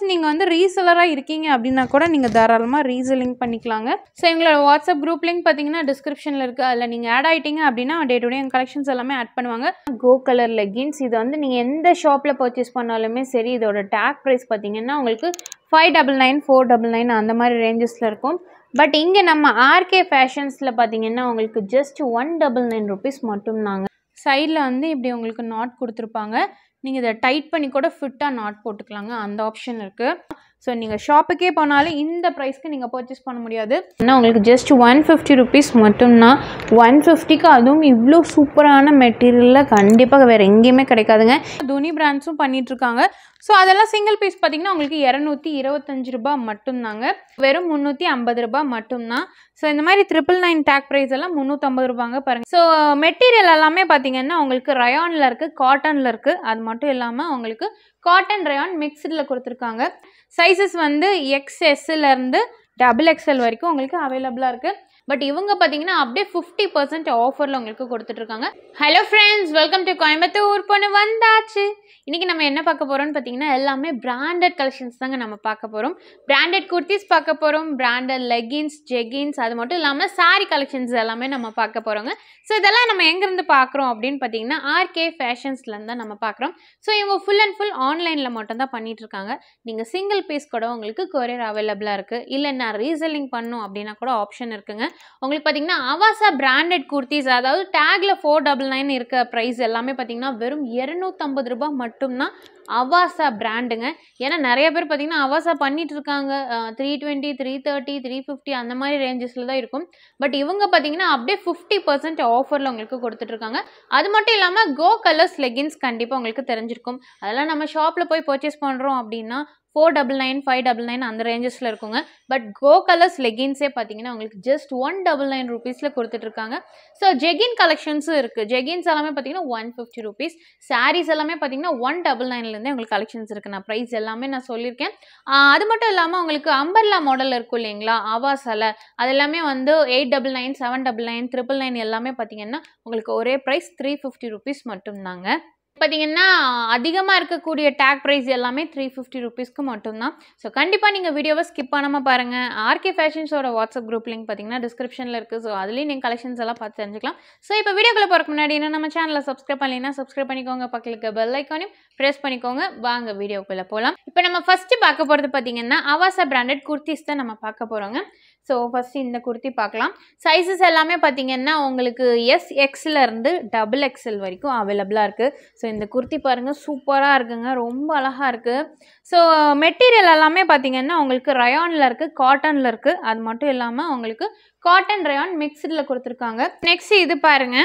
suppose நீங்கள் வந்து ரீசெலராக இருக்கீங்க அப்படின்னா கூட நீங்கள் தாராளமாக ரீசெல்லிங் பண்ணிக்கலாங்க ஸோ எங்களோட வாட்ஸ்அப் குரூப் லிங்க் பார்த்தீங்கன்னா டிஸ்கிரிப்ஷனில் இருக்குது அதில் நீங்கள் ஆட் ஆகிட்டீங்க அப்படின்னா டே டு டே கலெக்ஷன்ஸ் எல்லாமே ஆட் பண்ணுவாங்க கோ கலர் லெகின்ஸ் இது வந்து நீங்கள் எந்த ஷாப்பில் பர்ச்சேஸ் பண்ணாலுமே சரி இதோட டேக் ப்ரைஸ் பார்த்தீங்கன்னா உங்களுக்கு five double nine four double nine அந்த மாதிரி ரேஞ்சஸில் இருக்கும் பட் இங்கே நம்ம ஆர்கே ஃபேஷன்ஸில் பார்த்தீங்கன்னா உங்களுக்கு just one double nine rupees மட்டும்தாங்க சைடில் வந்து இப்படி உங்களுக்கு நாட் கொடுத்துருப்பாங்க நீங்கள் இதை டைட் பண்ணி கூட ஃபிட்டாக நாட் போட்டுக்கலாங்க அந்த ஆப்ஷன் இருக்குது ஸோ நீங்கள் ஷாப்புக்கே போனாலும் இந்த ப்ரைஸ்க்கு நீங்கள் பர்ச்சேஸ் பண்ண முடியாது ஆனால் உங்களுக்கு ஜஸ்ட் ஒன் ஃபிஃப்டி ருபீஸ் மட்டும்தான் ஒன் ஃபிஃப்டிக்கு அதுவும் இவ்வளோ சூப்பரான மெட்டீரியலில் கண்டிப்பாக வேறு எங்கேயுமே கிடைக்காதுங்க துணி பிராண்ட்ஸும் பண்ணிகிட்ருக்காங்க ஸோ அதெல்லாம் சிங்கிள் பீஸ் பார்த்தீங்கன்னா உங்களுக்கு இரநூத்தி இருபத்தஞ்சு ரூபாய் மட்டும்தாங்க வெறும் முந்நூற்றி ஐம்பது ரூபாய் மட்டும்தான் ஸோ இந்த மாதிரி ட்ரிபிள் நைன் டேக் ப்ரைஸ் எல்லாம் முந்நூற்றம்பது ரூபாங்க பாருங்கள் ஸோ மெட்டீரியல் எல்லாமே பார்த்தீங்கன்னா உங்களுக்கு ரயானில் இருக்குது காட்டனில் இருக்குது அது மட்டும் இல்லாமல் உங்களுக்கு காட்டன் ரயான் மிக்சடில் கொடுத்துருக்காங்க சைஸஸ் வந்து எக்ஸ்எஸ்லேருந்து டபுள் எக்ஸ்எல் வரைக்கும் உங்களுக்கு அவைலபிளாக இருக்குது பட் இவங்க பார்த்தீங்கன்னா அப்படியே ஃபிஃப்டி பர்சன்ட் ஆஃபரில் உங்களுக்கு கொடுத்துட்ருக்காங்க hello friends welcome to Coimbatore பொண்ணு வந்தாச்சு இன்றைக்கி நம்ம என்ன பார்க்க போகிறோம்னு பார்த்தீங்கன்னா எல்லாமே பிராண்டட் கலெக்ஷன்ஸ் தாங்க நம்ம பார்க்க போகிறோம் பிராண்டட் குர்த்திஸ் பார்க்க போகிறோம் பிராண்டட் லெகின்ஸ் ஜெகின்ஸ் அது மட்டும் இல்லாமல் சாரி கலெக்ஷன்ஸ் எல்லாமே நம்ம பார்க்க போகிறோங்க ஸோ இதெல்லாம் நம்ம எங்கேருந்து பார்க்குறோம் அப்படின்னு பார்த்தீங்கன்னா ஆர்கே ஃபேஷன்ஸ்லேருந்து தான் நம்ம பார்க்குறோம் ஸோ இவங்க ஃபுல் அண்ட் ஃபுல் ஆன்லைனில் மட்டும் தான் பண்ணிட்டு இருக்காங்க நீங்கள் சிங்கிள் பீஸ் கூட உங்களுக்கு கொரியர் அவைலபிளாக இருக்குது இல்லை நான் ரீசெல்லிங் பண்ணும் அப்படின்னா கூட ஆப்ஷன் இருக்குங்க உங்களுக்கு பார்த்தீங்கன்னா அவாசா பிராண்டட் குர்த்திஸ் அதாவது டேக்ல ஃபோர் டபுள் நைன் இருக்க ப்ரைஸ் எல்லாமே பார்த்தீங்கன்னா வெறும் இரநூத்தம்பது ரூபாய் மட்டும்தான் அவாசா பிராண்டுங்க ஏன்னா நிறைய பேர் பார்த்தீங்கன்னா அவாசா பண்ணிட்டு இருக்காங்க three twenty three thirty three fifty அந்த மாதிரி ரேஞ்சஸில் தான் இருக்கும் பட் இவங்க பார்த்தீங்கன்னா அப்படியே ஃபிஃப்டி பர்சன்ட் ஆஃபரில் உங்களுக்கு கொடுத்துட்ருக்காங்க அது மட்டும் இல்லாமல் கோ கலர்ஸ் லெகின்ஸ் கண்டிப்பாக உங்களுக்கு தெரிஞ்சிருக்கும் அதெல்லாம் நம்ம ஷாப்பில் போய் பர்ச்சேஸ் பண்ணுறோம் அப்படின்னா four double nine five double nine அந்த ரேஞ்சஸில் இருக்குங்க பட் கோ கலர்ஸ் லெகின்ஸே பார்த்தீங்கன்னா உங்களுக்கு ஜஸ்ட் ஒன் டபுள் நைன் ருபீஸில் கொடுத்துட்ருக்காங்க ஸோ ஜெகின் கலெக்ஷன்ஸும் இருக்குது ஜெகின்ஸ் எல்லாமே பார்த்தீங்கன்னா ஒன் ஃபிஃப்டி ருபீஸ் சாரீஸ் எல்லாமே பார்த்தீங்கன்னா ஒன் டபுள் நைன்லேருந்தே உங்களுக்கு கலெக்ஷன்ஸ் இருக்குது நான் ப்ரைஸ் எல்லாமே நான் சொல்லியிருக்கேன் அது மட்டும் இல்லாமல் உங்களுக்கு அம்பர்லா மாடல் இருக்கும் இல்லைங்களா ஆவாஸால அது எல்லாமே வந்து eight double nine seven double nine triple nine எல்லாமே பார்த்தீங்கன்னா உங்களுக்கு ஒரே ப்ரைஸ் த்ரீ ஃபிஃப்டி ருபீஸ் மட்டும்தாங்க பார்த்தீங்கன்னா அதிகமாக இருக்கக்கூடிய டேக் ப்ரைஸ் எல்லாமே த்ரீ ஃபிஃப்டி ருபீஸ்க்கு மட்டும்தான் ஸோ கண்டிப்பாக நீங்கள் வீடியோவை ஸ்கிப் பண்ணாமல் பாருங்கள் ஆர்கே ஃபேஷன்ஸோட வாட்ஸ்அப் குரூப் லிங்க் பார்த்தீங்கன்னா டிஸ்கிரிப்ஷனில் இருக்குது ஸோ அதுலேயும் நீங்கள் கலெக்ஷன்ஸ் எல்லாம் பார்த்து தெரிஞ்சுக்கலாம் ஸோ இப்போ வீடியோக்குள்ளே போகிறக்கு முன்னாடி என்ன நம்ம சேனலை சப்ஸ்கிரைப் பண்ணலைன்னா சப்ஸ்கிரைப் பண்ணிக்கோங்க பக்கத்துக்கு பெல் ஐக்கானையும் ப்ரெஸ் பண்ணிக்கோங்க வாங்க வீடியோக்குள்ளே போகலாம் இப்போ நம்ம ஃபஸ்ட்டு பார்க்க போகிறது பார்த்தீங்கன்னா அவாசா பிராண்டட் குர்த்திஸ் தான் நம்ம பார்க்க போகிறோங்க ஸோ ஃபஸ்ட்டு இந்த குர்த்தி பார்க்கலாம் சைஸஸ் எல்லாமே பார்த்தீங்கன்னா உங்களுக்கு எஸ் எக்ஸ்லேருந்து டபுள் எக்ஸ்எல் வரைக்கும் அவைலபிளாக இருக்குது ஸோ இந்த குர்த்தி பாருங்கள் சூப்பராக இருக்குங்க ரொம்ப அழகாக இருக்குது ஸோ மெட்டீரியல் எல்லாமே பார்த்தீங்கன்னா உங்களுக்கு ரயானில் இருக்குது காட்டனில் இருக்குது அது மட்டும் இல்லாமல் உங்களுக்கு காட்டன் ரயான் மிக்சடில் கொடுத்துருக்காங்க நெக்ஸ்ட் இது பாருங்கள்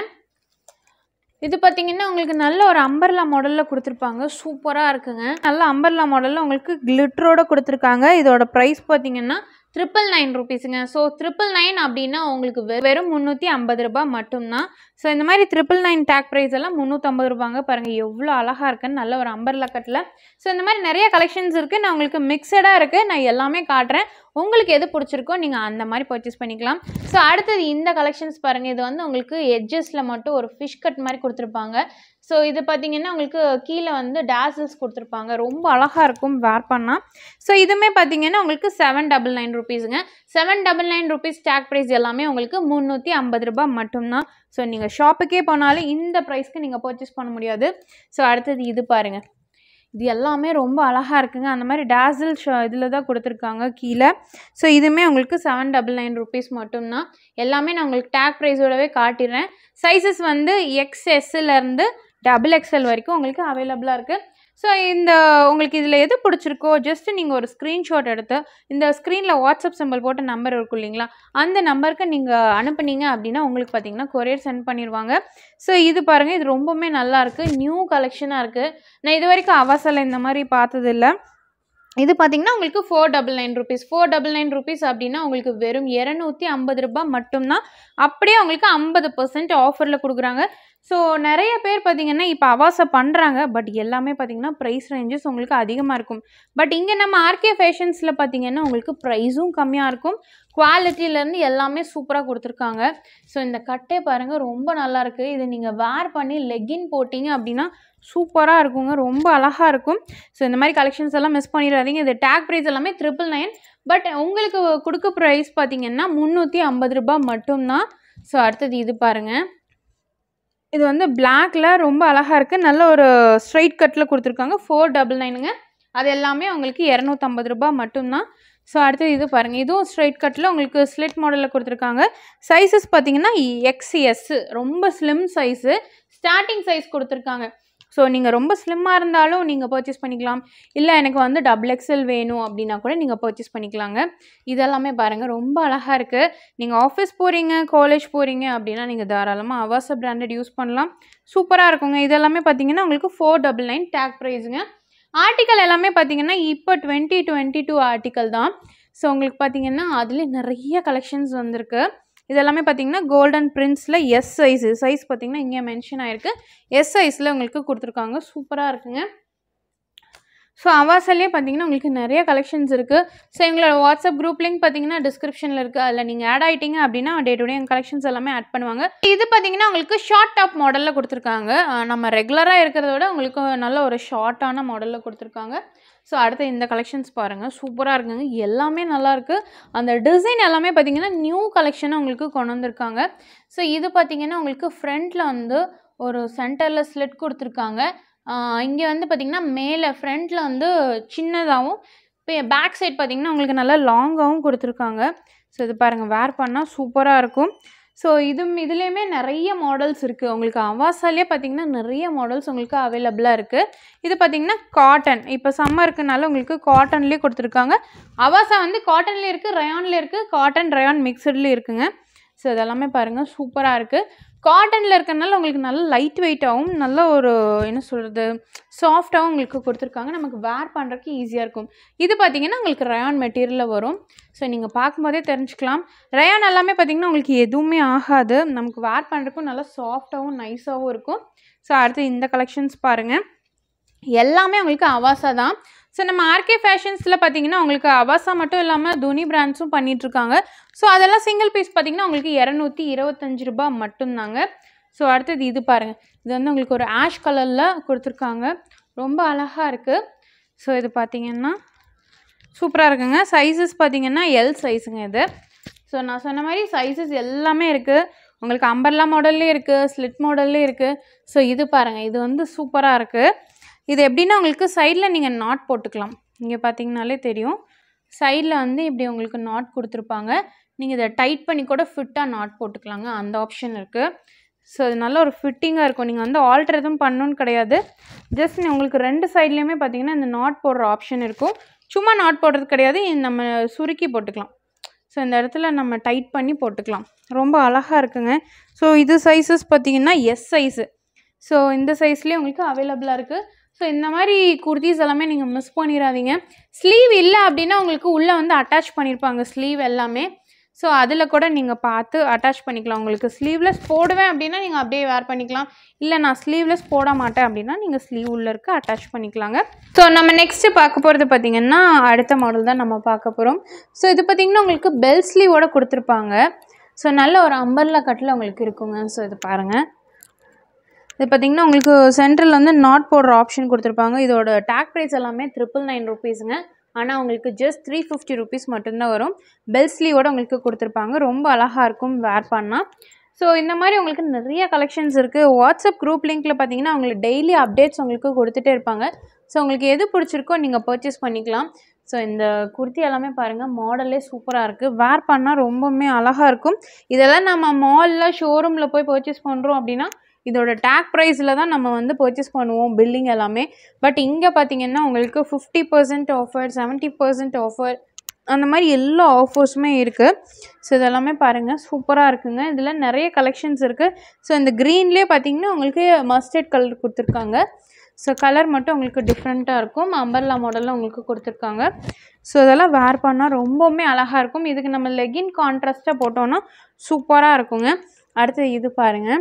இது பார்த்தீங்கன்னா உங்களுக்கு நல்ல ஒரு அம்பர்லா மாடலில் கொடுத்துருப்பாங்க சூப்பராக இருக்குங்க நல்ல அம்பர்லா மாடலில் உங்களுக்கு கிளிட்டரோட கொடுத்துருக்காங்க இதோட ப்ரைஸ் பார்த்தீங்கன்னா ட்ரிபிள் நைன் ருபீஸுங்க ஸோ ட்ரிபிள் நைன் அப்படின்னா உங்களுக்கு வெ- வெறும் முந்நூற்றி ஐம்பது ரூபாய் மட்டும்தான் ஸோ இந்த மாதிரி ட்ரிபிள் நைன் டேக் ப்ரைஸ் எல்லாம் முந்நூற்றம்பது ரூபாங்க பாருங்கள் எவ்வளோ அழகாக இருக்குன்னு நல்ல ஒரு அம்பர்லா கட்டில் ஸோ இந்த மாதிரி நிறைய கலெக்ஷன்ஸ் இருக்குது நான் உங்களுக்கு மிக்சடாக இருக்குது நான் எல்லாமே காட்டுறேன் உங்களுக்கு எது பிடிச்சிருக்கோ நீங்கள் அந்த மாதிரி பர்ச்சேஸ் பண்ணிக்கலாம் ஸோ அடுத்தது இந்த கலெக்ஷன்ஸ் பாருங்கள் இது வந்து உங்களுக்கு எட்ஜஸில் மட்டும் ஒரு ஃபிஷ் கட் மாதிரி கொடுத்துருப்பாங்க ஸோ இது பார்த்தீங்கன்னா உங்களுக்கு கீழே வந்து டேசல்ஸ் கொடுத்துருப்பாங்க ரொம்ப அழகாக இருக்கும் வேர் பண்ணால் ஸோ இதுவுமே பார்த்தீங்கன்னா உங்களுக்கு செவன் டபுள் நைன் ருபீஸுங்க seven double nine rupees tag price எல்லாமே உங்களுக்கு முந்நூற்றி ஐம்பது ரூபாய் மட்டும்தான் ஸோ நீங்கள் ஷாப்புக்கே போனாலும் இந்த ப்ரைஸ்க்கு நீங்கள் பர்ச்சேஸ் பண்ண முடியாது ஸோ அடுத்தது இது பாருங்கள் இது எல்லாமே ரொம்ப அழகாக இருக்குங்க அந்த மாதிரி டேசில் ஷ இதில் தான் கொடுத்துருக்காங்க கீழே ஸோ இதுவுமே உங்களுக்கு செவன் டபுள் நைன் ருபீஸ் மட்டும்தான் எல்லாமே நான் உங்களுக்கு டேக் ப்ரைஸோடவே காட்டிடுறேன் சைஸஸ் வந்து எக்ஸ்எஸ்லேருந்து டபுள் எக்ஸ்எல் வரைக்கும் உங்களுக்கு அவைலபிளாக இருக்குது ஸோ இந்த உங்களுக்கு இதில் எது பிடிச்சிருக்கோ ஜஸ்ட் நீங்கள் ஒரு ஸ்க்ரீன்ஷாட் எடுத்து இந்த ஸ்க்ரீனில் வாட்ஸ்அப் சிம்பிள் போட்ட நம்பர் இருக்கும் இல்லைங்களா அந்த நம்பருக்கு நீங்கள் அனுப்புனீங்க அப்படின்னா உங்களுக்கு பார்த்தீங்கன்னா கொரியர் சென்ட் பண்ணிடுவாங்க ஸோ இது பாருங்கள் இது ரொம்பவுமே நல்லா இருக்குது நியூ கலெக்ஷனாக இருக்குது நான் இது வரைக்கும் அவசல இந்த மாதிரி பார்த்ததில்ல இது பார்த்தீங்கன்னா உங்களுக்கு four double nine rupees four double nine rupees அப்படின்னா உங்களுக்கு வெறும் இரநூத்தி ஐம்பது ரூபாய் மட்டும்தான் அப்படியே உங்களுக்கு ஐம்பது பர்சன்ட் ஆஃபரில் கொடுக்குறாங்க ஸோ நிறைய பேர் பார்த்தீங்கன்னா இப்போ அவாசை பண்ணுறாங்க பட் எல்லாமே பார்த்தீங்கன்னா ப்ரைஸ் ரேஞ்சஸ் உங்களுக்கு அதிகமாக இருக்கும் பட் இங்கே நம்ம ஆர்கே ஃபேஷன்ஸில் பார்த்தீங்கன்னா உங்களுக்கு ப்ரைஸும் கம்மியாக இருக்கும் குவாலிட்டியிலேருந்து எல்லாமே சூப்பராக கொடுத்துருக்காங்க ஸோ இந்த கட்டே பாருங்கள் ரொம்ப நல்லா இருக்குது இதை நீங்கள் வேர் பண்ணி லெக்கின் போட்டிங்க அப்படின்னா சூப்பராக இருக்குங்க ரொம்ப அழகாக இருக்கும் ஸோ இந்த மாதிரி கலெக்ஷன்ஸ் எல்லாம் மிஸ் பண்ணிடாதீங்க இது டேக் ப்ரைஸ் எல்லாமே ட்ரிபிள் நைன் பட் உங்களுக்கு கொடுக்க ப்ரைஸ் பார்த்தீங்கன்னா முந்நூற்றி ஐம்பது ரூபாய் மட்டும்தான் ஸோ அடுத்தது இது பாருங்கள் இது வந்து பிளாக்ல ரொம்ப அழகாக இருக்குது நல்ல ஒரு ஸ்ட்ரைட் கட்டில் கொடுத்துருக்காங்க ஃபோர் டபுள் நைனுங்க அது எல்லாமே உங்களுக்கு இரநூத்தம்பது ரூபாய் மட்டும்தான் ஸோ அடுத்தது இது பாருங்கள் இதுவும் ஸ்ட்ரைட் கட்டில் உங்களுக்கு ஸ்லிட் மாடலில் கொடுத்துருக்காங்க சைஸஸ் பார்த்தீங்கன்னா எக்ஸ்எஸ் ரொம்ப ஸ்லிம் சைஸு ஸ்டார்டிங் சைஸ் கொடுத்துருக்காங்க ஸோ நீங்கள் ரொம்ப ஸ்லிம்மாக இருந்தாலும் நீங்கள் பர்ச்சேஸ் பண்ணிக்கலாம் இல்லை எனக்கு வந்து டபுள் எக்ஸல் வேணும் அப்படின்னா கூட நீங்கள் பர்ச்சேஸ் பண்ணிக்கலாங்க இதெல்லாமே பாருங்கள் ரொம்ப அழகாக இருக்குது நீங்கள் ஆஃபீஸ் போகிறீங்க காலேஜ் போகிறீங்க அப்படின்னா நீங்கள் தாராளமாக அவாச பிராண்டட் யூஸ் பண்ணலாம் சூப்பராக இருக்குங்க இதெல்லாமே பார்த்தீங்கன்னா உங்களுக்கு ஃபோர் டபுள் நைன் டேக் ப்ரைஸுங்க ஆர்டிக்கல் எல்லாமே பார்த்தீங்கன்னா இப்போ டுவெண்ட்டி டுவெண்ட்டி டூ ஆர்டிக்கல் தான் ஸோ உங்களுக்கு பார்த்தீங்கன்னா அதுலேயே நிறைய கலெக்ஷன்ஸ் வந்திருக்கு இதெல்லாமே பார்த்தீங்கன்னா கோல்டன் பிரிண்ட்ஸில் எஸ் சைஸு சைஸ் பார்த்தீங்கன்னா இங்கே மென்ஷன் ஆயிருக்கு எஸ் சைஸில் உங்களுக்கு கொடுத்துருக்காங்க சூப்பராக இருக்குங்க ஸோ அவாசல்லே பார்த்தீங்கன்னா உங்களுக்கு நிறைய கலெக்ஷன்ஸ் இருக்குது ஸோ எங்களோட வாட்ஸ்அப் குரூப் லிங்க் பார்த்தீங்கன்னா டிஸ்கிரிப்ஷனில் இருக்குது அதில் நீங்கள் ஆட் ஆகிட்டீங்க அப்படின்னா டே டு டே கலெக்ஷன்ஸ் எல்லாமே ஆட் பண்ணுவாங்க இது பார்த்தீங்கன்னா உங்களுக்கு ஷார்ட் டாப் மாடலில் கொடுத்துருக்காங்க அஹ் நம்ம ரெகுலராக இருக்கிறத விட உங்களுக்கு நல்ல ஒரு ஷார்ட்டான மாடலில் கொடுத்துருக்காங்க ஸோ அடுத்து இந்த கலெக்ஷன்ஸ் பாருங்கள் சூப்பராக இருக்குங்க எல்லாமே நல்லாயிருக்கு அந்த டிசைன் எல்லாமே பார்த்தீங்கன்னா நியூ கலெக்ஷனை உங்களுக்கு கொண்டு வந்திருக்காங்க ஸோ இது பார்த்தீங்கன்னா உங்களுக்கு ஃப்ரண்ட்டில் வந்து ஒரு சென்டரில் ஸ்லிட் கொடுத்துருக்காங்க இங்கே வந்து பார்த்திங்கன்னா மேலே ஃப்ரண்ட்டில் வந்து சின்னதாகவும் இப்போ பேக் சைட் பார்த்திங்கன்னா உங்களுக்கு நல்லா லாங்காகவும் கொடுத்துருக்காங்க ஸோ இது பாருங்கள் வேர் பண்ணால் சூப்பராக இருக்கும் ஸோ இது இதுலேயுமே நிறைய மாடல்ஸ் இருக்குது உங்களுக்கு அவாசாலே பார்த்தீங்கன்னா நிறைய மாடல்ஸ் உங்களுக்கு அவைலபிளாக இருக்குது இது பார்த்தீங்கன்னா காட்டன் இப்போ சம்மருக்குனால உங்களுக்கு காட்டன்லேயே கொடுத்துருக்காங்க அவாசா வந்து காட்டன்லேயே இருக்குது ரயான்லேயே இருக்குது காட்டன் ரயான் மிக்சட்லேயும் இருக்குங்க ஸோ இதெல்லாமே பாருங்கள் சூப்பராக இருக்குது காட்டனில் இருக்கறனால உங்களுக்கு நல்ல லைட் வெயிட்டாகவும் நல்ல ஒரு என்ன சொல்கிறது சாஃப்டாகவும் உங்களுக்கு கொடுத்துருக்காங்க நமக்கு வேர் பண்ணுறதுக்கு ஈஸியாக இருக்கும் இது பார்த்தீங்கன்னா உங்களுக்கு ரயான் மெட்டீரியலில் வரும் ஸோ நீங்கள் பார்க்கும்போதே தெரிஞ்சுக்கலாம் ரயான் எல்லாமே பார்த்தீங்கன்னா உங்களுக்கு எதுவுமே ஆகாது நமக்கு வேர் பண்ணுறதுக்கும் நல்லா சாஃப்டாகவும் நைஸாகவும் இருக்கும் ஸோ அடுத்து இந்த கலெக்ஷன்ஸ் பாருங்கள் எல்லாமே உங்களுக்கு அவாசா தான் ஸோ நம்ம ஆர்கே ஃபேஷன்ஸில் பார்த்தீங்கன்னா உங்களுக்கு அவாசா மட்டும் இல்லாமல் துனி பிராண்ட்ஸும் பண்ணிகிட்ருக்காங்க ஸோ அதெல்லாம் சிங்கிள் பீஸ் பார்த்தீங்கன்னா உங்களுக்கு இரநூத்தி இருபத்தஞ்சு ரூபாய் மட்டும்தாங்க ஸோ அடுத்தது இது பாருங்கள் இது வந்து உங்களுக்கு ஒரு ஆஷ் கலரில் கொடுத்துருக்காங்க ரொம்ப அழகாக இருக்குது ஸோ இது பார்த்தீங்கன்னா சூப்பராக இருக்குங்க சைஸஸ் பார்த்தீங்கன்னா எல் சைஸுங்க இது ஸோ நான் சொன்ன மாதிரி சைஸஸ் எல்லாமே இருக்குது உங்களுக்கு அம்பர்லா மாடல்லே இருக்குது ஸ்லிட் மாடல்லே இருக்குது ஸோ இது பாருங்கள் இது வந்து சூப்பராக இருக்குது இது எப்படின்னா உங்களுக்கு சைடில் நீங்கள் நாட் போட்டுக்கலாம் இங்கே பார்த்தீங்கனாலே தெரியும் சைடில் வந்து இப்படி உங்களுக்கு நாட் கொடுத்துருப்பாங்க நீங்கள் இதை டைட் பண்ணி கூட ஃபிட்டாக நாட் போட்டுக்கலாங்க அந்த ஆப்ஷன் இருக்குது ஸோ அது நல்ல ஒரு ஃபிட்டிங்காக இருக்கும் நீங்கள் வந்து ஆல்டர் எதுவும் பண்ணணுன்னு கிடையாது ஜஸ்ட் உங்களுக்கு ரெண்டு சைட்லேயுமே பார்த்தீங்கன்னா இந்த நாட் போடுற ஆப்ஷன் இருக்கும் சும்மா நாட் போடுறது கிடையாது இது நம்ம சுருக்கி போட்டுக்கலாம் ஸோ இந்த இடத்துல நம்ம டைட் பண்ணி போட்டுக்கலாம் ரொம்ப அழகாக இருக்குங்க ஸோ இது சைஸஸ் பார்த்தீங்கன்னா எஸ் சைஸு ஸோ இந்த சைஸ்லேயே உங்களுக்கு அவைலபிளாக இருக்குது ஸோ இந்த மாதிரி குர்தீஸ் எல்லாமே நீங்கள் மிஸ் பண்ணிடாதீங்க ஸ்லீவ் இல்லை அப்படின்னா உங்களுக்கு உள்ளே வந்து அட்டாச் பண்ணியிருப்பாங்க ஸ்லீவ் எல்லாமே ஸோ அதில் கூட நீங்கள் பார்த்து அட்டாச் பண்ணிக்கலாம் உங்களுக்கு ஸ்லீவ்லெஸ் போடுவேன் அப்படின்னா நீங்கள் அப்படியே வேர் பண்ணிக்கலாம் இல்லை நான் ஸ்லீவ்லெஸ் போட மாட்டேன் அப்படின்னா நீங்கள் ஸ்லீவ் உள்ள இருக்க அட்டாச் பண்ணிக்கலாங்க ஸோ நம்ம நெக்ஸ்ட்டு பார்க்க போகிறது பார்த்திங்கன்னா அடுத்த மாடல் தான் நம்ம பார்க்க போகிறோம் ஸோ இது பார்த்திங்கன்னா உங்களுக்கு பெல் ஸ்லீவோட கொடுத்துருப்பாங்க ஸோ நல்ல ஒரு அம்பர்லா கட்டில் உங்களுக்கு இருக்குங்க ஸோ இது பாருங்கள் இது பார்த்திங்கன்னா உங்களுக்கு சென்ட்ரல் வந்து நாட் போடுற ஆப்ஷன் கொடுத்துருப்பாங்க இதோட டேக் ப்ரைஸ் எல்லாமே ட்ரிபிள் நைன் ருபீஸுங்க ஆனால் உங்களுக்கு ஜஸ்ட் த்ரீ ஃபிஃப்டி ருபீஸ் மட்டும்தான் வரும் பெல் ஸ்லீவோட உங்களுக்கு கொடுத்துருப்பாங்க ரொம்ப அழகாக இருக்கும் வேர் பண்ணால் ஸோ இந்த மாதிரி உங்களுக்கு நிறைய கலெக்ஷன்ஸ் இருக்குது வாட்ஸ்அப் குரூப் லிங்க்கில் பார்த்தீங்கன்னா உங்களுக்கு டெய்லி அப்டேட்ஸ் உங்களுக்கு கொடுத்துட்டே இருப்பாங்க ஸோ உங்களுக்கு எது பிடிச்சிருக்கோ நீங்கள் பர்ச்சேஸ் பண்ணிக்கலாம் ஸோ இந்த குர்த்தி எல்லாமே பாருங்கள் மாடலே சூப்பராக இருக்குது வேர் பண்ணால் ரொம்பவுமே அழகாக இருக்கும் இதெல்லாம் நம்ம மாலில் ஷோரூமில் போய் பர்ச்சேஸ் பண்ணுறோம் அப்படின்னா இதோட டேக் ப்ரைஸில் தான் நம்ம வந்து பர்ச்சேஸ் பண்ணுவோம் பில்லிங் எல்லாமே பட் இங்கே பார்த்தீங்கன்னா உங்களுக்கு fifty percent offer seventy percent offer அந்த மாதிரி எல்லா ஆஃபர்ஸுமே இருக்குது ஸோ இதெல்லாமே பாருங்கள் சூப்பராக இருக்குங்க இதில் நிறைய கலெக்ஷன்ஸ் இருக்குது ஸோ இந்த க்ரீன்லேயே பார்த்தீங்கன்னா உங்களுக்கு மஸ்டர்ட் கலர் கொடுத்துருக்காங்க ஸோ கலர் மட்டும் உங்களுக்கு டிஃப்ரெண்ட்டாக இருக்கும் அம்பர்லா மாடலில் உங்களுக்கு கொடுத்துருக்காங்க ஸோ இதெல்லாம் வேர் பண்ணால் ரொம்பவுமே அழகாக இருக்கும் இதுக்கு நம்ம லெகின் கான்ட்ராஸ்ட்டாக போட்டோன்னா சூப்பராக இருக்குங்க அடுத்து இது பாருங்கள்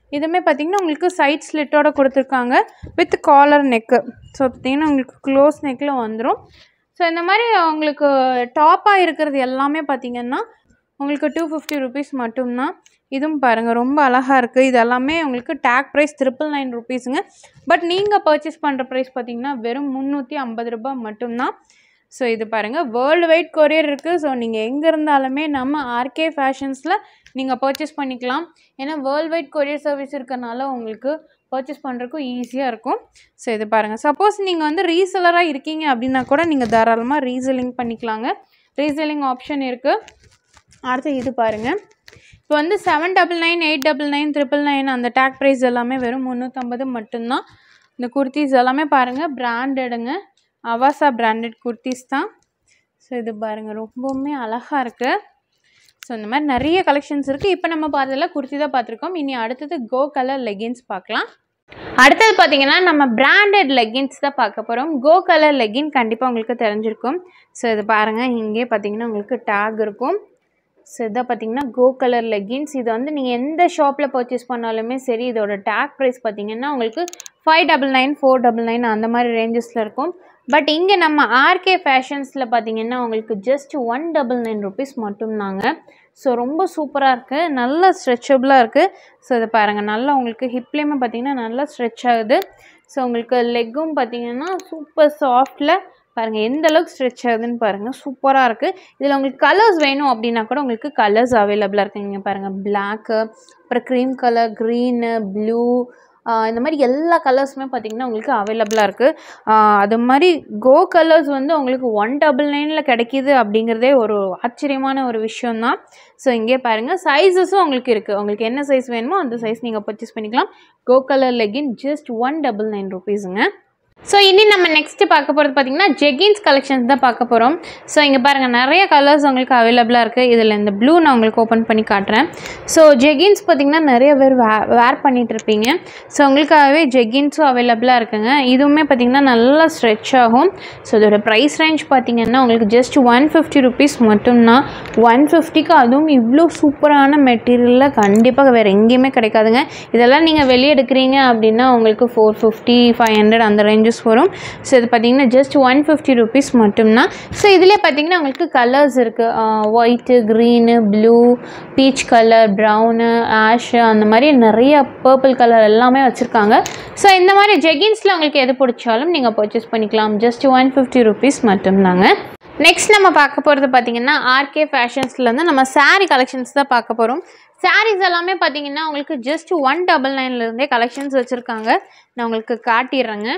இதுவுமே பார்த்தீங்கன்னா உங்களுக்கு சைட் ஸ்லிட்டோட கொடுத்துருக்காங்க வித் காலர் நெக்கு ஸோ பார்த்தீங்கன்னா உங்களுக்கு க்ளோஸ் நெக்கில் வந்துடும் ஸோ இந்த மாதிரி உங்களுக்கு டாப்பாக இருக்கிறது எல்லாமே பார்த்தீங்கன்னா உங்களுக்கு டூ ஃபிஃப்டி ருபீஸ் மட்டும்தான் இதுவும் பாருங்கள் ரொம்ப அழகாக இருக்குது இது எல்லாமே உங்களுக்கு டேக் ப்ரைஸ் ட்ரிபிள் நைன் ருபீஸுங்க பட் நீங்கள் பர்ச்சேஸ் பண்ணுற ப்ரைஸ் பார்த்தீங்கன்னா வெறும் முந்நூற்றி ஐம்பது ரூபாய் மட்டும்தான் ஸோ இது பாருங்கள் வேர்ல்டு வைட் கொரியர் இருக்குது ஸோ நீங்கள் எங்கே இருந்தாலுமே நம்ம ஆர்கே ஃபேஷன்ஸில் நீங்கள் பர்ச்சேஸ் பண்ணிக்கலாம் ஏன்னா வேர்ல்டு வைட் கொரியர் சர்வீஸ் இருக்கறனால உங்களுக்கு பர்ச்சேஸ் பண்ணுறதுக்கும் ஈஸியாக இருக்கும் ஸோ இது பாருங்கள் சப்போஸ் நீங்கள் வந்து ரீசெலராக இருக்கீங்க அப்படின்னா கூட நீங்கள் தாராளமாக ரீசெல்லிங் பண்ணிக்கலாங்க ரீசெல்லிங் ஆப்ஷன் இருக்குது அடுத்து இது பாருங்கள் இப்போ வந்து seven double nine eight double nine triple nine அந்த டேக் ப்ரைஸ் எல்லாமே வெறும் முந்நூற்றம்பது மட்டும்தான் இந்த குர்த்திஸ் எல்லாமே பாருங்கள் பிராண்டடுங்க அவாசா பிராண்டட் குர்த்திஸ் தான் ஸோ இது பாருங்கள் ரொம்பவுமே அழகாக இருக்குது ஸோ இந்த மாதிரி நிறைய கலெக்ஷன்ஸ் இருக்குது இப்போ நம்ம பார்த்ததில் குர்த்தி தான் பார்த்துருக்கோம் இனி அடுத்தது கோ கலர் லெகின்ஸ் பார்க்கலாம் அடுத்தது பார்த்தீங்கன்னா நம்ம பிராண்டட் லெகின்ஸ் தான் பார்க்க போகிறோம் கோ கலர் லெகின் கண்டிப்பாக உங்களுக்கு தெரிஞ்சிருக்கும் ஸோ இது பாருங்கள் இங்கே பார்த்தீங்கன்னா உங்களுக்கு டேக் இருக்கும் ஸோ இதை பார்த்தீங்கன்னா கோ கலர் லெகின்ஸ் இது வந்து நீங்கள் எந்த ஷாப்பில் பர்ச்சேஸ் பண்ணாலுமே சரி இதோட டேக் ப்ரைஸ் பார்த்தீங்கன்னா உங்களுக்கு five double nine four double nine அந்த மாதிரி ரேஞ்சஸில் இருக்கும் பட் இங்கே நம்ம ஆர்கே ஃபேஷன்ஸில் பார்த்தீங்கன்னா உங்களுக்கு just one double nine rupees மட்டும்தாங்க ஸோ ரொம்ப சூப்பராக இருக்குது நல்ல ஸ்ட்ரெச்சபிளாக இருக்குது ஸோ இதை பாருங்கள் நல்லா உங்களுக்கு ஹிப்லேயுமே பார்த்தீங்கன்னா நல்லா ஸ்ட்ரெச் ஆகுது ஸோ உங்களுக்கு லெக்கும் பார்த்தீங்கன்னா சூப்பர் சாஃப்டில் பாருங்கள் எந்த அளவுக்கு ஸ்ட்ரெச் ஆகுதுன்னு பாருங்கள் சூப்பராக இருக்குது இதில் உங்களுக்கு கலர்ஸ் வேணும் அப்படின்னா கூட உங்களுக்கு கலர்ஸ் அவைலபிளாக இருக்குது இங்கே பாருங்கள் பிளாக்கு அப்புறம் க்ரீம் கலர் க்ரீனு ப்ளூ இந்த மாதிரி எல்லா கலர்ஸுமே பார்த்திங்கன்னா உங்களுக்கு அவைலபிளாக இருக்குது அது மாதிரி கோ கலர்ஸ் வந்து உங்களுக்கு ஒன் டபுள் நைனில் கிடைக்கிது அப்படிங்கிறதே ஒரு ஆச்சரியமான ஒரு விஷயந்தான் ஸோ இங்கே பாருங்கள் சைஸஸும் உங்களுக்கு இருக்குது உங்களுக்கு என்ன சைஸ் வேணுமோ அந்த சைஸ் நீங்கள் பர்ச்சேஸ் பண்ணிக்கலாம் Go colour legging just one double nine ருபீஸுங்க ஸோ இனி நம்ம நெக்ஸ்ட்டு பார்க்க போகிறது பார்த்திங்கன்னா ஜெகின்ஸ் கலெக்ஷன்ஸ் தான் பார்க்க போகிறோம் ஸோ இங்கே பாருங்கள் நிறைய கலர்ஸ் உங்களுக்கு அவைலபிளாக இருக்குது இதில் இந்த ப்ளூ நான் உங்களுக்கு ஓப்பன் பண்ணி காட்டுறேன் ஸோ ஜெகின்ஸ் பார்த்திங்கன்னா நிறைய பேர் வே வேர் பண்ணிகிட்டு இருப்பீங்க ஸோ உங்களுக்காகவே ஜெகின்ஸும் அவைலபிளாக இருக்குங்க இதுவுமே பார்த்திங்கன்னா நல்லா ஸ்ட்ரெச் ஆகும் ஸோ இதோட ப்ரைஸ் ரேஞ்ச் பார்த்திங்கன்னா உங்களுக்கு ஜஸ்ட் ஒன் ஃபிஃப்டி ருபீஸ் மட்டும்தான் ஒன் ஃபிஃப்டிக்கு அதுவும் இவ்வளோ சூப்பரான மெட்டீரியலில் கண்டிப்பாக வேறு எங்கேயுமே கிடைக்காதுங்க இதெல்லாம் நீங்கள் வெளியே எடுக்கிறீங்க அப்படின்னா உங்களுக்கு ஃபோர் ஃபிஃப்டி ஃபைவ் ஹண்ட்ரட் அந்த ரேஞ்சஸ் வரும் ஸோ இது பார்த்தீங்கன்னா ஜஸ்ட் ஒன் ஃபிஃப்டி ருபீஸ் மட்டும்தான் ஸோ இதிலே பார்த்தீங்கன்னா உங்களுக்கு கலர்ஸ் இருக்குது white green blue peach colour brown ash அந்த மாதிரி நிறைய பர்பிள் கலர் எல்லாமே வச்சுருக்காங்க ஸோ இந்த மாதிரி ஜெகின்ஸில் உங்களுக்கு எது பிடிச்சாலும் நீங்கள் பர்ச்சேஸ் பண்ணிக்கலாம் ஜஸ்ட் ஒன் ஃபிஃப்டி ருபீஸ் மட்டும்தாங்க நெக்ஸ்ட் நம்ம பார்க்க போகிறது பார்த்தீங்கன்னா ஆர்கே ஃபேஷன்ஸ்லேருந்து நம்ம saree கலெக்ஷன்ஸ் தான் பார்க்க போகிறோம் sarees எல்லாமே பார்த்தீங்கன்னா உங்களுக்கு ஜஸ்ட் ஒன் டபுள் நைன்லேருந்தே கலெக்ஷன்ஸ் வச்சுருக்காங்க நான் உங்களுக்கு காட்டிடுறேங்க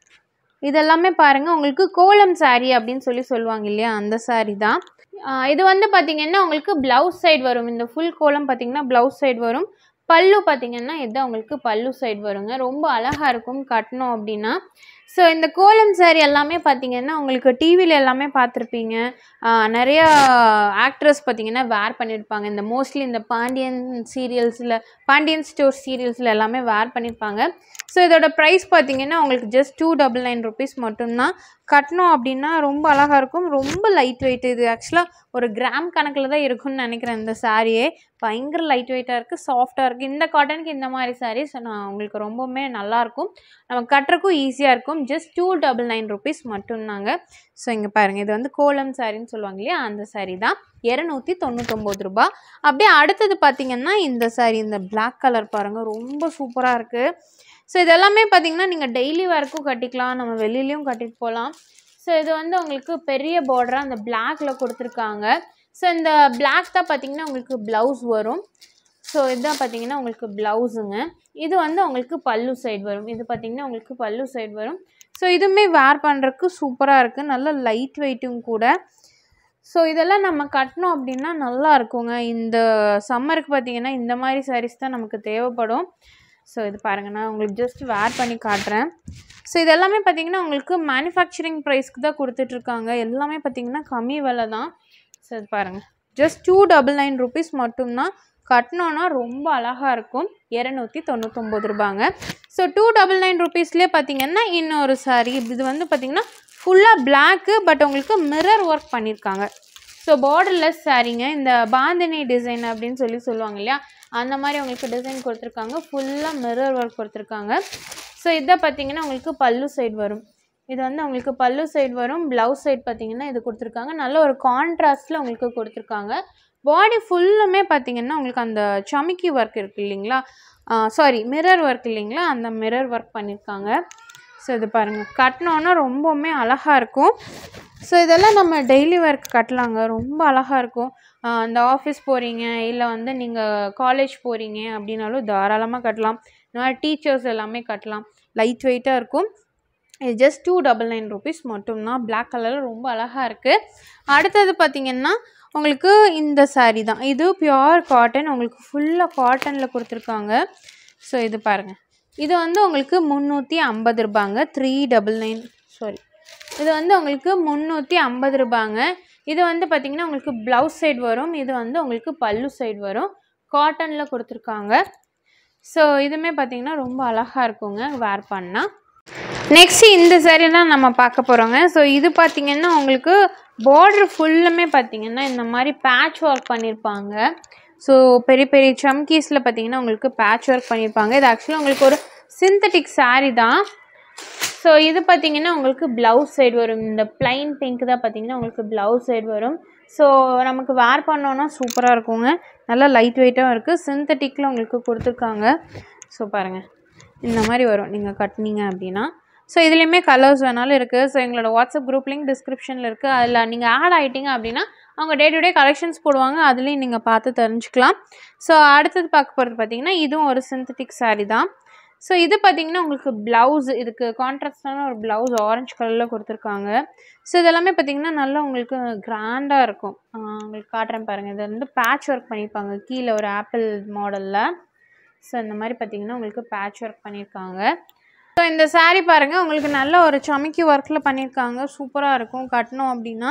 இதெல்லாமே பாருங்கள் உங்களுக்கு கோலம் saree அப்படின்னு சொல்லி சொல்லுவாங்க இல்லையா அந்த saree தான் ஆஹ் இது வந்து பார்த்தீங்கன்னா உங்களுக்கு ப்ளவுஸ் சைடு வரும் இந்த ஃபுல் கோலம் பார்த்தீங்கன்னா ப்ளவுஸ் சைடு வரும் பல்லு பார்த்தீங்கன்னா இதுதான் உங்களுக்கு பல்லு சைடு வருங்க ரொம்ப அழகாக இருக்கும் கட்டணும் அப்படின்னா ஸோ இந்த கோலம் saree எல்லாமே பார்த்தீங்கன்னா உங்களுக்கு டிவியில் எல்லாமே பார்த்துருப்பீங்க ஆஹ் நிறைய ஆக்ட்ரஸ் பார்த்தீங்கன்னா வேர் பண்ணியிருப்பாங்க இந்த மோஸ்ட்லி இந்த பாண்டியன் சீரியல்ஸில் பாண்டியன் ஸ்டோர் சீரியல்ஸில் எல்லாமே வேர் பண்ணியிருப்பாங்க ஸோ இதோட ப்ரைஸ் பார்த்தீங்கன்னா உங்களுக்கு just two double nine rupees மட்டும்தான் கட்டணும் அப்படின்னா ரொம்ப அழகாக இருக்கும் ரொம்ப லைட் வெயிட் இது ஆக்சுவலாக ஒரு கிராம் கணக்கில் தான் இருக்கும்னு நினைக்கிறேன் இந்த சாரியே பயங்கர லைட் வெயிட்டாக இருக்குது சாஃப்டாக இருக்குது இந்த காட்டனுக்கு இந்த மாதிரி சாரீஸ் நான் உங்களுக்கு ரொம்பவுமே நல்லாயிருக்கும் நம்ம கட்டுறக்கும் ஈஸியாக இருக்கும் just two double nine rupees மட்டும்தாங்க ஸோ இங்கே பாருங்கள் இது வந்து கோலம் சாரின்னு சொல்லுவாங்க இல்லையா அந்த சாரீ தான் இரநூத்தி தொண்ணூத்தொம்பது ரூபா அப்படியே அடுத்தது பார்த்தீங்கன்னா இந்த சாரீ இந்த பிளாக் கலர் பாருங்கள் ரொம்ப சூப்பராக இருக்குது ஸோ இதெல்லாமே பார்த்தீங்கன்னா நீங்கள் டெய்லி வேர்க்கும் கட்டிக்கலாம் நம்ம வெளியிலையும் கட்டிட்டு போகலாம் ஸோ இது வந்து உங்களுக்கு பெரிய பார்டராக அந்த பிளாக்ல கொடுத்துருக்காங்க ஸோ இந்த பிளாக் தான் பார்த்தீங்கன்னா உங்களுக்கு ப்ளவுஸ் வரும் ஸோ இதுதான் பார்த்தீங்கன்னா உங்களுக்கு ப்ளவுஸுங்க இது வந்து உங்களுக்கு பல்லு சைடு வரும் இது பார்த்தீங்கன்னா உங்களுக்கு பல்லு சைடு வரும் ஸோ இதுவுமே வேர் பண்ணுறதுக்கு சூப்பராக இருக்குது நல்ல லைட் வெயிட்டும் கூட ஸோ இதெல்லாம் நம்ம கட்டினோம் அப்படின்னா நல்லா இருக்குங்க இந்த சம்மருக்கு பார்த்தீங்கன்னா இந்த மாதிரி சாரீஸ் தான் நமக்கு தேவைப்படும் ஸோ இது பாருங்கள் நான் உங்களுக்கு ஜஸ்ட் வேர் பண்ணி காட்டுறேன் ஸோ இது எல்லாமே பார்த்தீங்கன்னா உங்களுக்கு மேனுஃபேக்சரிங் ப்ரைஸ்க்கு தான் கொடுத்துட்ருக்காங்க எல்லாமே பார்த்தீங்கன்னா கம்மி விலை தான் ஸோ இது பாருங்கள் just two double nine rupees மட்டும்தான் கட்டினோன்னா ரொம்ப அழகாக இருக்கும் இரநூத்தி தொண்ணூத்தொம்பது ரூபாங்க ஸோ டூ டபுள் நைன் ருபீஸ்லேயே பார்த்தீங்கன்னா இன்னொரு சாரீ இது வந்து பார்த்தீங்கன்னா ஃபுல்லாக பிளாக்கு பட் உங்களுக்கு மிரர் ஒர்க் பண்ணியிருக்காங்க ஸோ ஸோ பார்டர்லெஸ் சாரீங்க இந்த பாந்தினி டிசைன் அப்படின்னு சொல்லி சொல்லுவாங்க இல்லையா அந்த மாதிரி உங்களுக்கு டிசைன் கொடுத்துருக்காங்க ஃபுல்லாக மிரர் ஒர்க் கொடுத்துருக்காங்க ஸோ இதை பார்த்தீங்கன்னா உங்களுக்கு பல்லு சைடு வரும் இது வந்து உங்களுக்கு பல்லு சைடு வரும் ப்ளவுஸ் சைடு பார்த்தீங்கன்னா இது கொடுத்துருக்காங்க நல்ல ஒரு கான்ட்ராஸ்டில் உங்களுக்கு கொடுத்துருக்காங்க பாடி ஃபுல்லுமே பார்த்தீங்கன்னா உங்களுக்கு அந்த சமிக்கி ஒர்க் இருக்குது இல்லைங்களா சாரி மிரர் ஒர்க் இல்லைங்களா அந்த மிரர் ஒர்க் பண்ணியிருக்காங்க ஸோ இது பாருங்கள் கட்டினோன்னா ரொம்பவுமே அழகாக இருக்கும் ஸோ இதெல்லாம் நம்ம டெய்லி ஒர்க் கட்டலாங்க ரொம்ப அழகாக இருக்கும் ஆஹ் இந்த ஆஃபீஸ் போகிறீங்க இல்லை வந்து நீங்கள் காலேஜ் போகிறீங்க அப்படின்னாலும் தாராளமாக கட்டலாம் இந்த மாதிரி டீச்சர்ஸ் எல்லாமே கட்டலாம் லைட் வெயிட்டாக இருக்கும் இது just two double nine rupees மட்டும்தான் பிளாக் கலரில் ரொம்ப அழகாக இருக்குது அடுத்தது பார்த்திங்கன்னா உங்களுக்கு இந்த saree தான் இது பியோர் காட்டன் உங்களுக்கு ஃபுல்லாக காட்டனில் கொடுத்துருக்காங்க ஸோ இது பாருங்கள் இது வந்து உங்களுக்கு முந்நூற்றி ஐம்பது ரூபாங்க த்ரீ டபுள் நைன் சாரி இது வந்து உங்களுக்கு முந்நூற்றி ஐம்பது ரூபாங்க இது வந்து பார்த்திங்கன்னா உங்களுக்கு ப்ளவுஸ் சைடு வரும் இது வந்து உங்களுக்கு பல்லு சைடு வரும் காட்டனில் கொடுத்துருக்காங்க ஸோ இதுவுமே பார்த்திங்கன்னா ரொம்ப அழகாக இருக்குங்க வேர் பண்ணால் நெக்ஸ்ட் இந்த saree தான் நம்ம பார்க்க போகிறோங்க ஸோ இது பார்த்திங்கன்னா உங்களுக்கு பார்டர் ஃபுல்லுமே பார்த்திங்கன்னா இந்த மாதிரி பேட்ச் ஒர்க் பண்ணியிருப்பாங்க ஸோ பெரிய பெரிய சம்கீஸில் பார்த்தீங்கன்னா உங்களுக்கு பேட்ச் ஒர்க் பண்ணியிருப்பாங்க இது ஆக்சுவலாக உங்களுக்கு ஒரு சிந்தட்டிக் saree தான் ஸோ இது பார்த்தீங்கன்னா உங்களுக்கு ப்ளவுஸ் சைடு வரும் இந்த plain பிங்க் தான் பார்த்தீங்கன்னா உங்களுக்கு ப்ளவுஸ் சைடு வரும் ஸோ நமக்கு வேர் பண்ணோன்னா சூப்பராக இருக்குங்க நல்லா லைட் வெயிட்டாகவும் இருக்குது சிந்தட்டிக்கில் உங்களுக்கு கொடுத்துருக்காங்க ஸோ பாருங்கள் இந்த மாதிரி வரும் நீங்கள் கட்டினீங்க அப்படின்னா ஸோ இதுலேயுமே கலர்ஸ் வேணாலும் இருக்குது ஸோ எங்களோட வாட்ஸ்அப் குரூப் லிங்க் டிஸ்கிரிப்ஷனில் இருக்குது அதில் நீங்கள் ஆட் ஆகிட்டீங்க அப்படின்னா அவங்க டே டு டே கலெக்ஷன்ஸ் போடுவாங்க அதுலேயும் நீங்கள் பார்த்து தெரிஞ்சுக்கலாம் ஸோ அடுத்தது பார்க்க போகிறது பார்த்தீங்கன்னா இதுவும் ஒரு சிந்தட்டிக் saree தான் ஸோ இது பார்த்தீங்கன்னா உங்களுக்கு ப்ளவுஸ் இதுக்கு கான்ட்ராஸ்டான ஒரு ப்ளவுஸ் ஆரஞ்சு கலரில் கொடுத்துருக்காங்க ஸோ இதெல்லாமே பார்த்தீங்கன்னா நல்லா உங்களுக்கு கிராண்டாக இருக்கும் ஆஹ் உங்களுக்கு காட்டுறேன் பாருங்கள் இது வந்து பேட்ச் ஒர்க் பண்ணியிருப்பாங்க கீழே ஒரு ஆப்பிள் மாடலில் ஸோ இந்த மாதிரி பார்த்தீங்கன்னா உங்களுக்கு பேட்ச் ஒர்க் பண்ணியிருக்காங்க ஸோ இந்த saree பாருங்கள் உங்களுக்கு நல்ல ஒரு சமைக்கி ஒர்க்கில் பண்ணியிருக்காங்க சூப்பராக இருக்கும் கட்டணும் அப்படின்னா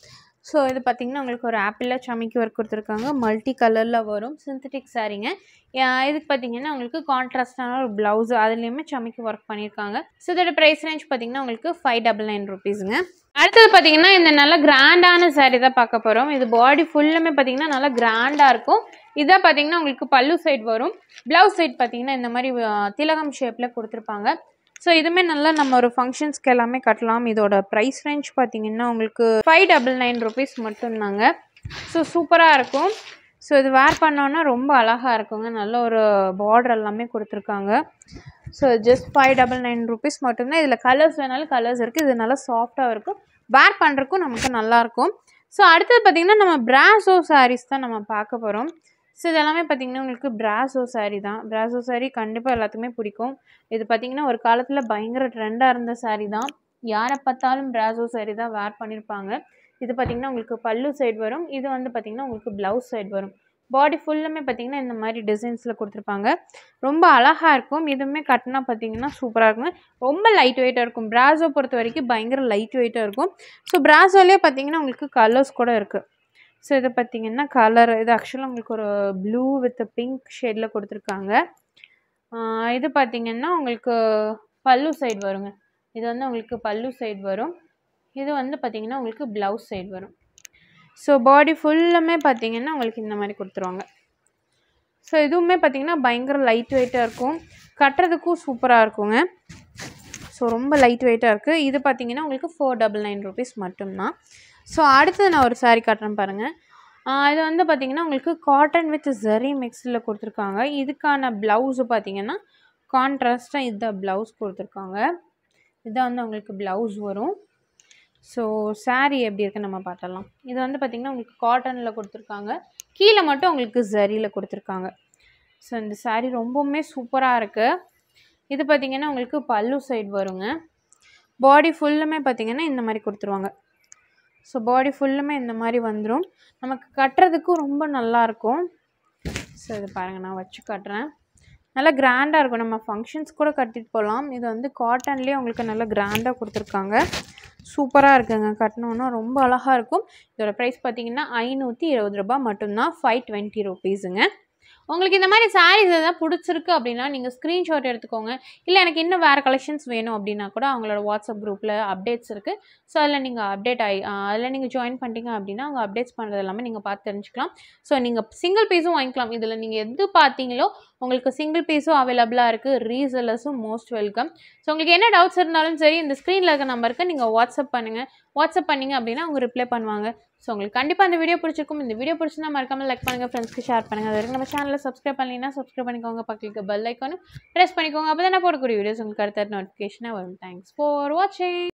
ஸோ இது பார்த்திங்கன்னா உங்களுக்கு ஒரு ஆப்பிளில் சமைக்கி ஒர்க் கொடுத்துருக்காங்க மல்டி கலரில் வரும் சிந்தட்டிக் சாரீங்க இதுக்கு பார்த்தீங்கன்னா உங்களுக்கு கான்ட்ராஸ்டான ஒரு ப்ளவுஸ் அதுலேயுமே சமைக்கி ஒர்க் பண்ணியிருக்காங்க ஸோ இதோட ப்ரைஸ் ரேஞ்ச் பார்த்தீங்கன்னா உங்களுக்கு ஃபைவ் டபுள் நைன் ருபீஸுங்க அடுத்தது பார்த்தீங்கன்னா இந்த நல்ல கிராண்டான saree தான் பார்க்க போகிறோம் இது பாடி ஃபுல்லுமே பார்த்தீங்கன்னா நல்லா கிராண்டாக இருக்கும் இதான் பார்த்தீங்கன்னா உங்களுக்கு பல்லு சைடு வரும் ப்ளவுஸ் சைடு பார்த்தீங்கன்னா இந்த மாதிரி அஹ், திலகம் ஷேப்பில் கொடுத்துருப்பாங்க ஸோ இதுவுமே நல்லா நம்ம ஒரு ஃபங்க்ஷன்ஸ்க்கு எல்லாமே கட்டலாம் இதோட ப்ரைஸ் ரேஞ்ச் பார்த்தீங்கன்னா உங்களுக்கு ஃபைவ் டபுள் நைன் ருபீஸ் மட்டும்தாங்க ஸோ சூப்பராக இருக்கும் ஸோ இது வேர் பண்ணோன்னா ரொம்ப அழகாக இருக்குங்க நல்ல ஒரு பார்டர் எல்லாமே கொடுத்துருக்காங்க so just five double nine rupees மட்டும்தான் இதில் கலர்ஸ் வேணாலும் கலர்ஸ் இருக்குது இது நல்லா சாஃப்டாக இருக்கும் வேர் பண்ணுறக்கும் நமக்கு நல்லாயிருக்கும் ஸோ அடுத்தது பார்த்திங்கன்னா நம்ம பிராசோ sarees தான் நம்ம பார்க்க போகிறோம் ஸோ இதெல்லாமே பார்த்திங்கன்னா உங்களுக்கு பிராசோ saree தான் பிராசோ saree கண்டிப்பாக எல்லாத்துக்குமே பிடிக்கும் இது பார்த்திங்கன்னா ஒரு காலத்தில் பயங்கர ட்ரெண்டாக இருந்த saree தான் யாரை பார்த்தாலும் பிராசோ saree தான் வேர் பண்ணியிருப்பாங்க இது பார்த்திங்கன்னா உங்களுக்கு பல்லு சைடு வரும் இது வந்து பார்த்திங்கன்னா உங்களுக்கு ப்ளவுஸ் சைடு வரும் பாடி ஃபுல்லுமே பார்த்திங்கன்னா இந்த மாதிரி டிசைன்ஸில் கொடுத்துருப்பாங்க ரொம்ப அழகாக இருக்கும் இதுவுமே கட்டினா பார்த்திங்கன்னா சூப்பராக இருக்கும் ரொம்ப லைட் வெயிட்டாக இருக்கும் பிராசோ பொறுத்த வரைக்கும் பயங்கர லைட் வெயிட்டாக இருக்கும் ஸோ பிராசோலேயே பார்த்திங்கன்னா உங்களுக்கு கலர்ஸ் கூட இருக்குது ஸோ இது பார்த்திங்கன்னா கலர் இது ஆக்சுவலாக உங்களுக்கு ஒரு ப்ளூ வித் பிங்க் ஷேடில் கொடுத்துருக்காங்க ஆஹ் இது பார்த்திங்கன்னா உங்களுக்கு பல்லு சைடு வருங்க இது வந்து உங்களுக்கு பல்லு சைடு வரும் இது வந்து பார்த்திங்கன்னா உங்களுக்கு ப்ளவுஸ் சைடு வரும் ஸோ பாடி ஃபுல்லுமே பார்த்திங்கன்னா உங்களுக்கு இந்த மாதிரி கொடுத்துருவாங்க ஸோ இதுவுமே பார்த்திங்கன்னா பயங்கர லைட் வெயிட்டாக இருக்கும் கட்டுறதுக்கும் சூப்பராக இருக்குங்க ஸோ ரொம்ப லைட் வெயிட்டாக இருக்குது இது பார்த்திங்கன்னா உங்களுக்கு ஃபோர் டபுள் நைன் ருபீஸ் மட்டும்தான் ஸோ அடுத்தது நான் ஒரு saree காட்டுறேன் பாருங்கள் ஆஹ் இது வந்து பார்த்திங்கன்னா உங்களுக்கு காட்டன் வித் ஜரி மிக்ஸில் கொடுத்துருக்காங்க இதுக்கான ப்ளவுஸு பார்த்திங்கன்னா கான்ட்ராஸ்ட்டாக இதுதான் ப்ளவுஸ் கொடுத்துருக்காங்க இதுதான் வந்து உங்களுக்கு ப்ளவுஸ் வரும் ஸோ saree எப்படி இருக்குன்னு நம்ம பார்த்தலாம் இது வந்து பார்த்திங்கன்னா உங்களுக்கு காட்டனில் கொடுத்துருக்காங்க கீழே மட்டும் உங்களுக்கு ஜரியில் கொடுத்துருக்காங்க ஸோ இந்த saree ரொம்பவுமே சூப்பராக இருக்குது இது பார்த்திங்கன்னா உங்களுக்கு பல்லு சைடு வருங்க பாடி ஃபுல்லுமே பார்த்திங்கன்னா இந்த மாதிரி கொடுத்துருவாங்க ஸோ பாடி ஃபுல்லுமே இந்த மாதிரி வந்துடும் நமக்கு கட்டுறதுக்கும் ரொம்ப நல்லாயிருக்கும் ஸோ இது பாருங்கள் நான் வச்சு கட்டுறேன் நல்லா கிராண்டாக இருக்கும் நம்ம ஃபங்க்ஷன்ஸ் கூட கட்டிட்டு போகலாம் இது வந்து காட்டன்லேயே உங்களுக்கு நல்லா கிராண்டாக கொடுத்துருக்காங்க சூப்பராக இருக்குங்க கட்டினோன்னா ரொம்ப அழகாக இருக்கும் இதோட ப்ரைஸ் பார்த்தீங்கன்னா ஐநூற்றி இருபது ரூபாய் மட்டும்தான் ஃபைவ் டுவெண்ட்டி ருபீஸுங்க உங்களுக்கு இந்த மாதிரி சாரீஸ் எதாவது பிடிச்சிருக்கு அப்படின்னா நீங்கள் ஸ்க்ரீன்ஷாட் எடுத்துக்கோங்க இல்லை எனக்கு இன்னும் வேறு கலெக்ஷன்ஸ் வேணும் அப்படின்னா கூட அவங்களோட வாட்ஸ்அப் குரூப்பில் அப்டேட்ஸ் இருக்குது ஸோ அதில் நீங்கள் அப்டேட் ஆகி அதில் நீங்கள் ஜாயின் பண்ணிட்டீங்க அப்படின்னா அவங்க அப்டேட்ஸ் பண்ணுறது எல்லாமே நீங்கள் பார்த்து தெரிஞ்சுக்கலாம் ஸோ நீங்கள் சிங்கிள் பீஸும் வாங்கிக்கலாம் இதில் நீங்கள் எது பார்த்தீங்களோ உங்களுக்கு சிங்கிள் பீஸும் அவைலபிளாக இருக்குது ரீசெல்லர்ஸும் மோஸ்ட் வெல்கம் ஸோ உங்களுக்கு என்ன டவுட்ஸ் இருந்தாலும் சரி இந்த ஸ்க்ரீனில் இருக்க நம்பருக்கு நீங்கள் வாட்ஸ்அப் பண்ணுங்கள் வாட்ஸ்அப் பண்ணீங்க அப்படின்னா அவங்க ரிப்ளை பண்ணுவாங்க ஸோ உங்களுக்கு கண்டிப்பாக இந்த வீடியோ பிடிச்சிருக்கும் இந்த வீடியோ பிடிச்சிருந்தா மறக்காம லைக் பண்ணுங்கள் ஃப்ரெண்ட்ஸ்க்கு ஷேர் பண்ணுங்கள் அது வரைக்கும் நம்ம சேனலில் சப்ஸ்கிரைப் பண்ணலைன்னா சப்ஸ்கிரைப் பண்ணிக்கோங்க பக்கத்துக்கு பெல் ஐக்கானும் ப்ரெஸ் பண்ணிக்கோங்க அப்போ தான் நான் போடக்கூடிய வீடியோஸ் உங்களுக்கு அடுத்த நோட்டிஃபிகேஷனாக வரும் தேங்க்ஸ் ஃபார் வாட்சிங்